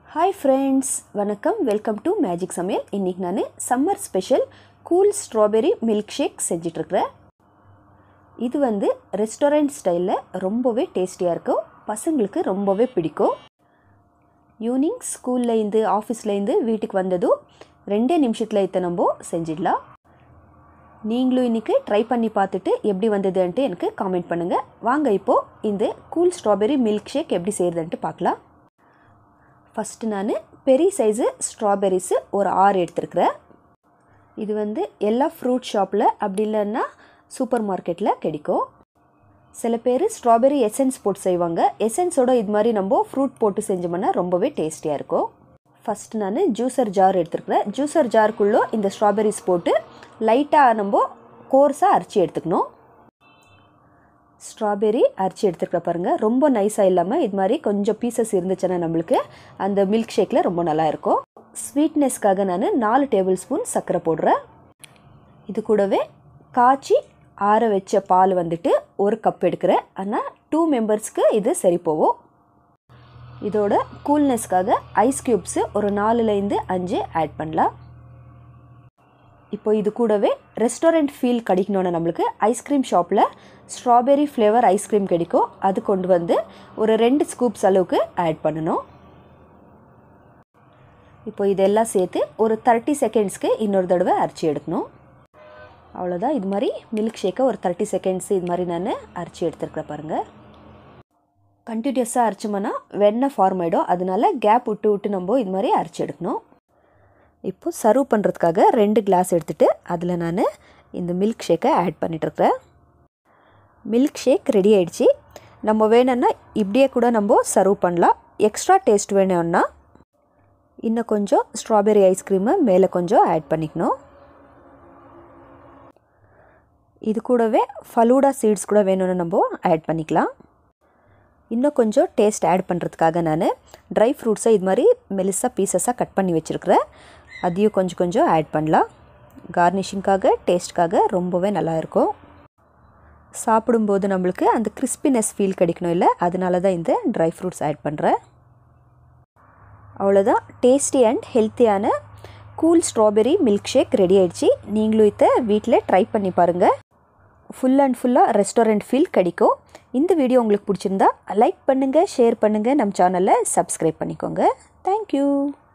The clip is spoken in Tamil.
ஹாய் ஃப்ரெண்ட்ஸ் வணக்கம் வெல்கம் டு மேஜிக் சமையல் இன்றைக்கி நான் summer special cool strawberry milk shake செஞ்சிட்ருக்கிறேன் இது வந்து ரெஸ்டாரண்ட் ஸ்டைலில் ரொம்பவே டேஸ்டியாக இருக்கும் பசங்களுக்கு ரொம்பவே பிடிக்கும் ஈவினிங் ஸ்கூல்லேருந்து ஆஃபீஸ்லேருந்து வீட்டுக்கு வந்ததும் ரெண்டே நிமிஷத்தில் இத்த நம்ம செஞ்சிடலாம் நீங்களும் இன்றைக்கி ட்ரை பண்ணி பார்த்துட்டு எப்படி வந்ததுன்ட்டு எனக்கு காமெண்ட் பண்ணுங்கள் வாங்க இப்போது இந்த கூல் ஸ்ட்ராபெரி மில்க் ஷேக் எப்படி செய்கிறதுன்ட்டு பார்க்கலாம் ஃபஸ்ட்டு நான் பெரிய சைஸு ஸ்ட்ராபெரிஸு ஒரு ஆறு எடுத்துருக்குறேன் இது வந்து எல்லா ஃப்ரூட் ஷாப்பில் அப்படி இல்லைன்னா சூப்பர் மார்க்கெட்டில் கிடைக்கும் சில பேர் ஸ்ட்ராபெரி எசன்ஸ் போட்டு செய்வாங்க எசன்ஸோட இது மாதிரி நம்ம ஃப்ரூட் போட்டு செஞ்சோம்னா ரொம்பவே டேஸ்டியாக இருக்கும் ஃபஸ்ட்டு நான் ஜூஸர் ஜார் எடுத்துருக்குறேன் ஜூஸர் ஜாருக்குள்ளே இந்த ஸ்ட்ராபெரிஸ் போட்டு லைட்டாக நம்ம கோர்ஸாக அரைச்சி எடுத்துக்கணும் ஸ்ட்ராபெரி அரைச்சி எடுத்துருக்க பாருங்கள் ரொம்ப நைஸாக இல்லாமல் இது மாதிரி கொஞ்சம் பீசஸ் இருந்துச்சுன்னா நம்மளுக்கு அந்த மில்க் ஷேக்கில் ரொம்ப நல்லா இருக்கும் ஸ்வீட்னஸ்க்காக நான் நாலு டேபிள் ஸ்பூன் சர்க்கரை போடுறேன் இது கூடவே காய்ச்சி ஆற வச்ச பால் வந்துட்டு ஒரு கப் எடுக்கிறேன் ஆனால் டூ மெம்பர்ஸ்க்கு இது சரி போகும் இதோட கூல்னஸ்க்காக ஐஸ் க்யூப்ஸு ஒரு நாலுலேருந்து அஞ்சு ஆட் பண்ணலாம் இப்போ இது கூடவே ரெஸ்டாரண்ட் ஃபீல் கிடைக்கணுன்னு நம்மளுக்கு ஐஸ்கிரீம் ஷாப்பில் ஸ்ட்ராபெரி ஃப்ளேவர் ஐஸ்கிரீம் கிடைக்கும் அது கொண்டு வந்து ஒரு ரெண்டு ஸ்கூப்ஸ் அளவுக்கு ஆட் பண்ணணும் இப்போ இதெல்லாம் சேர்த்து ஒரு தேர்ட்டி செகண்ட்ஸ்க்கு இன்னொரு தடவை அரைச்சி எடுக்கணும் அவ்வளோதான் இது மாதிரி மில்க் ஷேக்கை ஒரு தேர்ட்டி செகண்ட்ஸ் இது மாதிரி நான் அரைச்சி எடுத்துருக்குறேன் பாருங்கள் கண்டினியூஸாக அரைச்சோம்னா வெண்ணெய் ஃபார்ம் ஆகிடும் அதனால கேப் விட்டு விட்டு நம்ம இது மாதிரி அரைச்சி எடுக்கணும் இப்போது சர்வ் பண்ணுறதுக்காக ரெண்டு கிளாஸ் எடுத்துகிட்டு அதில் நான் இந்த மில்க் ஷேக்கை ஆட் பண்ணிட்டுருக்குறேன் மில்க் ஷேக் ரெடி ஆகிடுச்சு நம்ம வேணும்னா இப்படியே கூட நம்ம சர்வ் பண்ணலாம் எக்ஸ்ட்ரா டேஸ்ட் வேணும்னா இன்னும் கொஞ்சம் ஸ்ட்ராபெரி ஐஸ்கிரீமை மேலே கொஞ்சம் ஆட் பண்ணிக்கணும் இது கூடவே ஃபலூடா சீட்ஸ் கூட வேணும்னு நம்ம ஆட் பண்ணிக்கலாம் இன்னும் கொஞ்சம் டேஸ்ட் ஆட் பண்ணுறதுக்காக நான் ட்ரை ஃப்ரூட்ஸை இது மாதிரி மெலிசாக பீசஸாக கட் பண்ணி வச்சுருக்கிறேன் அதையும் கொஞ்சம் கொஞ்சம் ஆட் பண்ணலாம் கார்னிஷிங்காக டேஸ்ட்காக ரொம்பவே நல்லாயிருக்கும் சாப்பிடும்போது நம்மளுக்கு அந்த கிறிஸ்பினஸ் ஃபீல் கிடைக்கணும் இல்லை அதனால தான் இந்த ட்ரை ஃப்ரூட்ஸ் ஆட் பண்ணுறேன் அவ்வளோதான் டேஸ்டி அண்ட் ஹெல்த்தியான cool strawberry milk shake ready ஆயிடுச்சு நீங்களும் இதை வீட்டில் ட்ரை பண்ணி பாருங்கள் ஃபுல் அண்ட் ஃபுல்லாக ரெஸ்டாரண்ட் ஃபீல் கிடைக்கும் இந்த வீடியோ உங்களுக்கு பிடிச்சிருந்தா லைக் பண்ணுங்கள் ஷேர் பண்ணுங்கள் நம்ம சேனலை சப்ஸ்கிரைப் பண்ணிக்கோங்க தேங்க்யூ